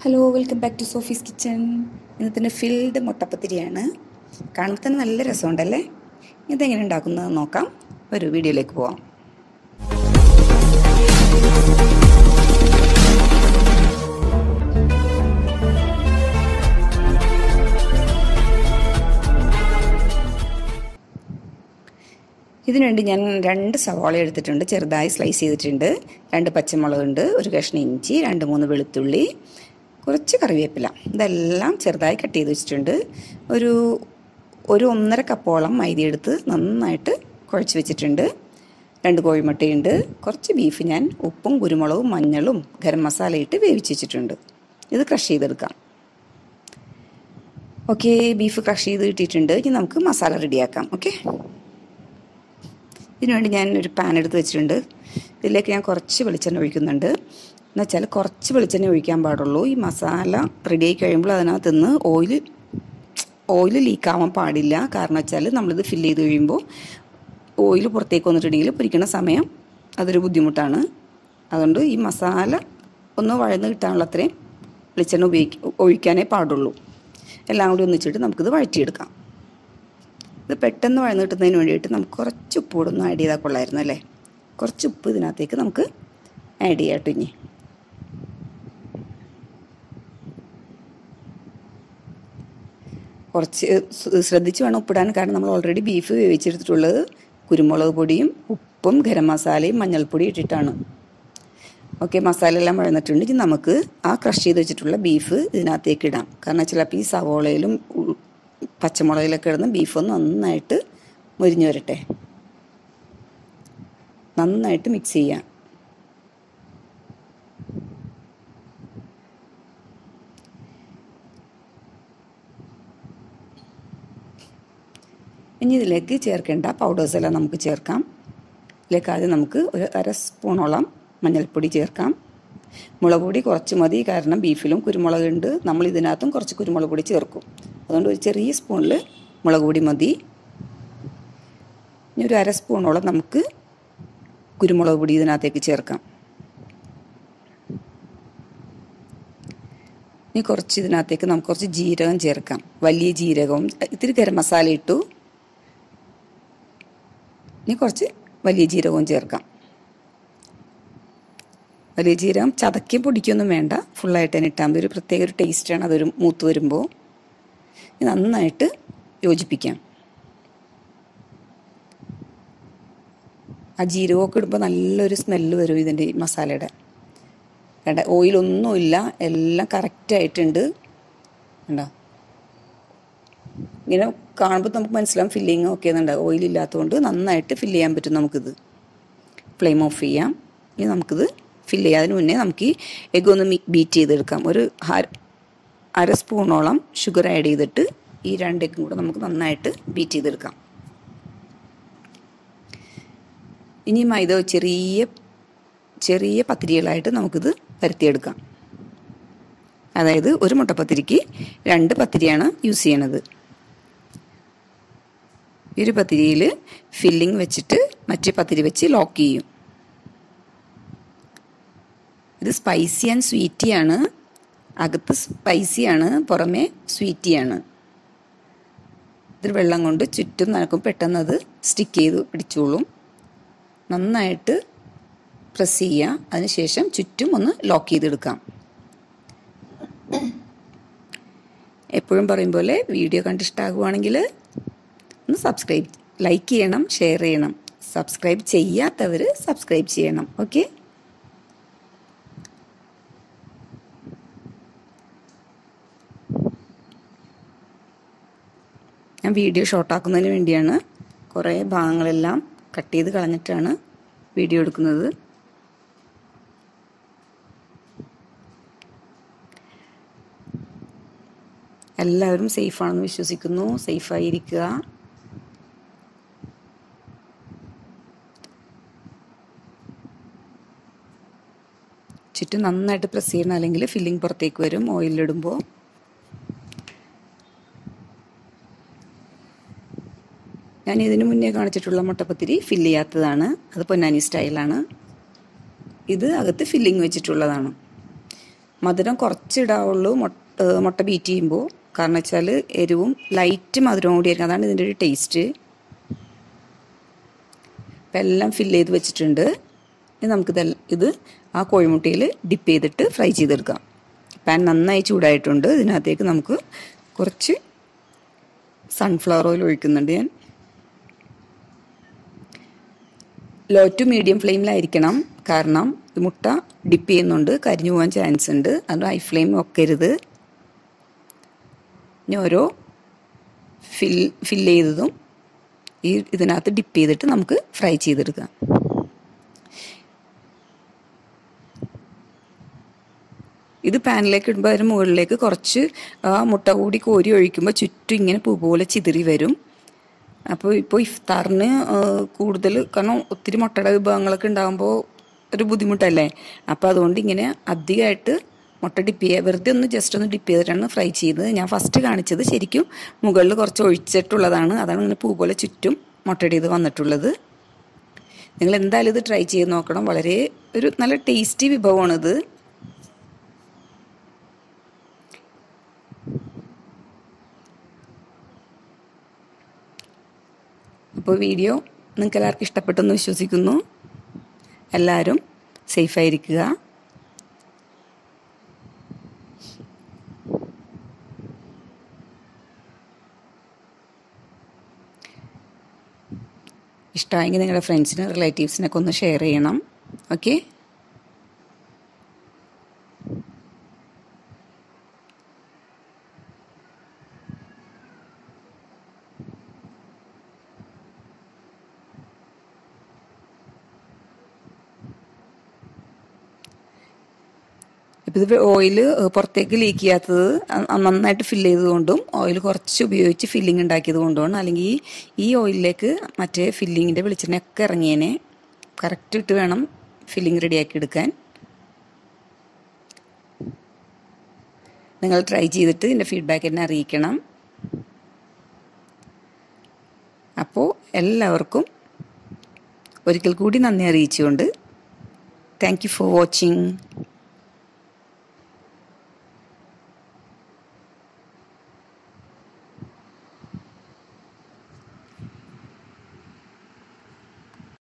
hello welcome back to Sophie's kitchen ഇന്നത്തെ filled മുട്ടപ്പത്തിരിയാണ് കാണുമ്പോൾ തന്നെ നല്ല രസമുണ്ടല്ലേ ഇതെങ്ങനെ ഉണ്ടാക്കുന്നത് നോക്കാം ഒരു വീഡിയോയിലേക്ക് പോവാം ഇതിനുവേണ്ടി ഞാൻ രണ്ട് സവാള എടുത്തിട്ടുണ്ട് ചെറുതായി സ്ലൈസ് ചെയ്തിട്ടുണ്ട് രണ്ട് പച്ചമുളകുണ്ട് ഒരു കഷ്ണം ഇഞ്ചി രണ്ട് മൂന്ന് വെളുത്തുള്ളി കുറച്ച് കറിവേപ്പില ഇതെല്ലാം ചെറുതായി കട്ട് ചെയ്ത് വെച്ചിട്ടുണ്ട് ഒരു ഒരു ഒന്നര കപ്പോളം മൈദ എടുത്ത് നന്നായിട്ട് കുഴച്ച് വെച്ചിട്ടുണ്ട് രണ്ട് കോഴിമുട്ടയുണ്ട് കുറച്ച് ബീഫ് ഞാൻ ഉപ്പും കുരുമുളകും മഞ്ഞളും ഗരം മസാല ഇട്ട് വേവിച്ച് വെച്ചിട്ടുണ്ട് ഇത് ക്രഷ് ചെയ്തെടുക്കാം ഓക്കെ ബീഫ് ക്രഷ് ചെയ്ത് ഇട്ടിട്ടുണ്ട് ഇനി നമുക്ക് മസാല റെഡിയാക്കാം ഓക്കെ ഇതിനുവേണ്ടി ഞാൻ ഒരു പാൻ എടുത്ത് വെച്ചിട്ടുണ്ട് ഇതിലേക്ക് ഞാൻ കുറച്ച് വെളിച്ചെണ്ണ ഒഴിക്കുന്നുണ്ട് എന്നുവെച്ചാൽ കുറച്ച് വെളിച്ചെണ്ണ ഒഴിക്കാൻ പാടുള്ളൂ ഈ മസാല റെഡി ആയി കഴിയുമ്പോൾ അതിനകത്ത് നിന്ന് ഓയിൽ ഓയിൽ ലീക്കാവാൻ പാടില്ല കാരണം വെച്ചാൽ നമ്മളിത് ഫില്ല് ചെയ്ത് കഴിയുമ്പോൾ ഓയിൽ പുറത്തേക്ക് വന്നിട്ടുണ്ടെങ്കിൽ പൊരിക്കുന്ന സമയം അതൊരു ബുദ്ധിമുട്ടാണ് അതുകൊണ്ട് ഈ മസാല ഒന്ന് വഴന്ന് കിട്ടാനുള്ള അത്രയും വെളിച്ചെണ്ണ ഉപയോഗിക്ക ഒഴിക്കാനേ പാടുള്ളൂ എല്ലാം കൂടി ഒന്നിച്ചിട്ട് നമുക്കിത് വഴറ്റിയെടുക്കാം ഇത് പെട്ടെന്ന് വഴന്ന് കിട്ടുന്നതിന് വേണ്ടിയിട്ട് നമുക്ക് കുറച്ച് ഉപ്പ് കൂടെ ഒന്ന് ആഡ് ചെയ്താൽ കൊള്ളായിരുന്നു അല്ലേ കുറച്ച് ഉപ്പ് ഇതിനകത്തേക്ക് നമുക്ക് ആഡ് ചെയ്യാം കേട്ടോ ഇനി കുറച്ച് ശ്രദ്ധിച്ച് വേണം ഉപ്പിടാൻ കാരണം നമ്മൾ ഓൾറെഡി ബീഫ് വേവിച്ചെടുത്തിട്ടുള്ളത് കുരുമുളക് പൊടിയും ഉപ്പും ഗരം മസാലയും മഞ്ഞൾപ്പൊടി ഇട്ടിട്ടാണ് ഓക്കെ മസാല എല്ലാം വഴന്നിട്ടുണ്ട് ഇനി നമുക്ക് ആ ക്രഷ് ചെയ്ത് വെച്ചിട്ടുള്ള ബീഫ് ഇതിനകത്തേക്ക് ഇടാം കാരണം ചിലപ്പോൾ ഈ സവോളയിലും പച്ചമുളകിലൊക്കെ ഇടുന്ന ബീഫ് ഒന്ന് നന്നായിട്ട് മുരിഞ്ഞു വരട്ടെ നന്നായിട്ട് മിക്സ് ചെയ്യാം ഇനി ഇതിലേക്ക് ചേർക്കേണ്ട പൗഡേഴ്സ് എല്ലാം നമുക്ക് ചേർക്കാം ഇതിലേക്ക് ആദ്യം നമുക്ക് ഒരു അര സ്പൂണോളം മഞ്ഞൾപ്പൊടി ചേർക്കാം മുളക് പൊടി കുറച്ച് മതി കാരണം ബീഫിലും കുരുമുളക് ഉണ്ട് നമ്മൾ ഇതിനകത്തും കുറച്ച് കുരുമുളക് പൊടി ചേർക്കും അതുകൊണ്ട് ഒരു ചെറിയ സ്പൂണിൽ മുളക് പൊടി മതി ഇനി ഒരു അര സ്പൂണോളം നമുക്ക് കുരുമുളക് പൊടി ഇതിനകത്തേക്ക് ചേർക്കാം ഇനി കുറച്ച് ഇതിനകത്തേക്ക് നമുക്ക് കുറച്ച് ജീരകം ചേർക്കാം വലിയ ജീരകവും ഇത്തിരി ഗരം മസാല ഇട്ടു ഇനി കുറച്ച് വലിയ ജീരകവും ചേർക്കാം വലിയ ജീരകം ചതക്കി പൊടിക്കൊന്നും വേണ്ട ഫുള്ളായിട്ട് തന്നെ ഇട്ടാൽ മതി ഒരു പ്രത്യേക ഒരു ടേസ്റ്റാണ് അതൊരു മൂത്ത് വരുമ്പോൾ നന്നായിട്ട് യോജിപ്പിക്കാം ആ ജീരകമൊക്കെ ഇടുമ്പോൾ നല്ലൊരു സ്മെല്ല് വരും ഇതിൻ്റെ ഈ മസാലയുടെ കണ്ട ഓയിലൊന്നുമില്ല എല്ലാം കറക്റ്റായിട്ടുണ്ട് കണ്ടോ ഇങ്ങനെ കാണുമ്പോൾ നമുക്ക് മനസ്സിലാവും ഫില്ലിങ് ഒക്കെ എന്നുണ്ട് ഓയിലില്ലാത്തതുകൊണ്ട് നന്നായിട്ട് ഫില്ല് ചെയ്യാൻ പറ്റും നമുക്കിത് ഫ്ലെയിം ഓഫ് ചെയ്യാം ഇനി നമുക്കിത് ഫില്ല് ചെയ്യാം അതിന് മുന്നേ നമുക്ക് ഈ എഗ് ഒന്ന് ബീറ്റ് ചെയ്തെടുക്കാം ഒരു അര സ്പൂണോളം ഷുഗർ ആഡ് ചെയ്തിട്ട് ഈ രണ്ട് എഗ്ഗും കൂടെ നമുക്ക് നന്നായിട്ട് ബീറ്റ് ചെയ്തെടുക്കാം ഇനി മൈദ ചെറിയ ചെറിയ പത്തിരികളായിട്ട് നമുക്കിത് പരത്തിയെടുക്കാം അതായത് ഒരു മുട്ടപ്പത്തിരിക്ക് രണ്ട് പത്തിരിയാണ് യൂസ് ചെയ്യണത് ഈ ഒരു പത്തിരിയിൽ ഫില്ലിംഗ് വെച്ചിട്ട് മറ്റേ പത്തിരി വെച്ച് ലോക്ക് ചെയ്യും ഇത് സ്പൈസി ആൻഡ് സ്വീറ്റിയാണ് അകത്ത് സ്പൈസിയാണ് പുറമേ സ്വീറ്റിയാണ് ഇതിൽ വെള്ളം കൊണ്ട് ചുറ്റും നനക്കും പെട്ടെന്ന് അത് സ്റ്റിക്ക് ചെയ്ത് പിടിച്ചോളും നന്നായിട്ട് പ്രസ് ചെയ്യുക അതിനുശേഷം ചുറ്റും ഒന്ന് ലോക്ക് ചെയ്തെടുക്കാം എപ്പോഴും പറയും പോലെ വീഡിയോ കണ്ടിഷ്ടമാകുവാണെങ്കിൽ ഒന്ന് സബ്സ്ക്രൈബ് ലൈക്ക് ചെയ്യണം ഷെയർ ചെയ്യണം സബ്സ്ക്രൈബ് ചെയ്യാത്തവർ സബ്സ്ക്രൈബ് ചെയ്യണം ഓക്കെ ഞാൻ വീഡിയോ ഷോർട്ടാക്കുന്നതിന് വേണ്ടിയാണ് കുറേ ഭാഗങ്ങളെല്ലാം കട്ട് ചെയ്ത് കളഞ്ഞിട്ടാണ് വീഡിയോ എടുക്കുന്നത് എല്ലാവരും സേഫാണെന്ന് വിശ്വസിക്കുന്നു സേഫായിരിക്കുക ചുറ്റും നന്നായിട്ട് പ്രസ് ചെയ്യണം അല്ലെങ്കിൽ ഫില്ലിംഗ് പുറത്തേക്ക് വരും ഓയിലിടുമ്പോൾ ഞാൻ ഇതിന് മുന്നേ കാണിച്ചിട്ടുള്ള മുട്ടപ്പത്തിരി ഫില്ല് ചെയ്യാത്തതാണ് അത് പൊന്നാനി സ്റ്റൈലാണ് ഇത് അകത്ത് ഫില്ലിംഗ് വെച്ചിട്ടുള്ളതാണ് മധുരം കുറച്ചിടാവുള്ളൂ മുട്ട മുട്ട ബീറ്റ് ചെയ്യുമ്പോൾ കാരണം വെച്ചാൽ എരിവും ലൈറ്റ് മധുരവും കൂടി ആയിരിക്കും അതാണ് ഇതിൻ്റെ ഒരു ടേസ്റ്റ് അപ്പം എല്ലാം ഫില്ല് ചെയ്ത് വെച്ചിട്ടുണ്ട് ഇനി നമുക്കിത് ഇത് ആ കോഴിമുട്ടയിൽ ഡിപ്പ് ചെയ്തിട്ട് ഫ്രൈ ചെയ്തെടുക്കാം പാൻ നന്നായി ചൂടായിട്ടുണ്ട് ഇതിനകത്തേക്ക് നമുക്ക് കുറച്ച് സൺഫ്ലവർ ഓയിൽ ഒഴിക്കുന്നുണ്ട് ഞാൻ ലോ ടു മീഡിയം ഫ്ലെയിമിലായിരിക്കണം കാരണം ഈ മുട്ട ഡിപ്പ് ചെയ്യുന്നുണ്ട് കരിഞ്ഞു പോകാൻ ചാൻസ് ഉണ്ട് അത് ഹൈ ഫ്ലെയിം വെക്കരുത് ഇനി ഓരോ ഫിൽ ഫില്ല് ചെയ്തതും ഈ ഇതിനകത്ത് ഡിപ്പ് ചെയ്തിട്ട് നമുക്ക് ഫ്രൈ ചെയ്തെടുക്കാം ഇത് പാനിലേക്ക് ഇടുമ്പോൾ അതിന് മുകളിലേക്ക് കുറച്ച് ആ മുട്ട കൂടി കോരി ഒഴിക്കുമ്പോൾ ചുറ്റും ഇങ്ങനെ പൂ പോലെ ചിതറി വരും അപ്പോൾ ഇപ്പോൾ ഇഫ്താറിന് കൂടുതൽ കാരണം ഒത്തിരി മുട്ടയുടെ വിഭവങ്ങളൊക്കെ ഉണ്ടാകുമ്പോൾ ഒരു ബുദ്ധിമുട്ടല്ലേ അപ്പോൾ അതുകൊണ്ട് ഇങ്ങനെ അധികമായിട്ട് മുട്ട ഡിപ്പ് ചെയ്യുക വെറുതെ ഒന്ന് ജസ്റ്റ് ഒന്ന് ഡിപ്പ് ചെയ്തിട്ടാണ് ഫ്രൈ ചെയ്തത് ഞാൻ ഫസ്റ്റ് കാണിച്ചത് ശരിക്കും മുകളിൽ കുറച്ച് ഒഴിച്ചിട്ടുള്ളതാണ് അതാണ് ഇങ്ങനെ പൂ പോലെ ചുറ്റും മുട്ടയുടെ ഇത് വന്നിട്ടുള്ളത് നിങ്ങൾ എന്തായാലും ഇത് ട്രൈ ചെയ്ത് നോക്കണം വളരെ ഒരു നല്ല ടേസ്റ്റി വിഭവമാണിത് അപ്പോൾ വീഡിയോ നിങ്ങൾക്ക് എല്ലാവർക്കും ഇഷ്ടപ്പെട്ടെന്ന് വിശ്വസിക്കുന്നു എല്ലാവരും സേഫായിരിക്കുക ഇഷ്ടമായെങ്കിൽ നിങ്ങളുടെ ഫ്രണ്ട്സിന് റിലേറ്റീവ്സിനൊക്കെ ഒന്ന് ഷെയർ ചെയ്യണം ഓക്കെ ഇപ്പം ഇത് ഓയിൽ പുറത്തേക്ക് ലീക്ക് ചെയ്യാത്തത് നന്നായിട്ട് ഫില്ല് ചെയ്തതുകൊണ്ടും ഓയിൽ കുറച്ച് ഉപയോഗിച്ച് ഫില്ലിംഗ് ഉണ്ടാക്കിയത് കൊണ്ടുമാണ് അല്ലെങ്കിൽ ഈ ഓയിലിലേക്ക് മറ്റേ ഫില്ലിങ്ങിൻ്റെ വെളിച്ചെണ്ണയൊക്കെ ഇറങ്ങിയേനെ കറക്റ്റ് ഇട്ട് വേണം ഫില്ലിംഗ് റെഡിയാക്കി എടുക്കാൻ നിങ്ങൾ ട്രൈ ചെയ്തിട്ട് ഇതിൻ്റെ ഫീഡ്ബാക്ക് എന്നെ അറിയിക്കണം അപ്പോൾ എല്ലാവർക്കും ഒരിക്കൽ കൂടി നന്ദി അറിയിച്ചുകൊണ്ട് താങ്ക് യു ഫോർ വാച്ചിങ്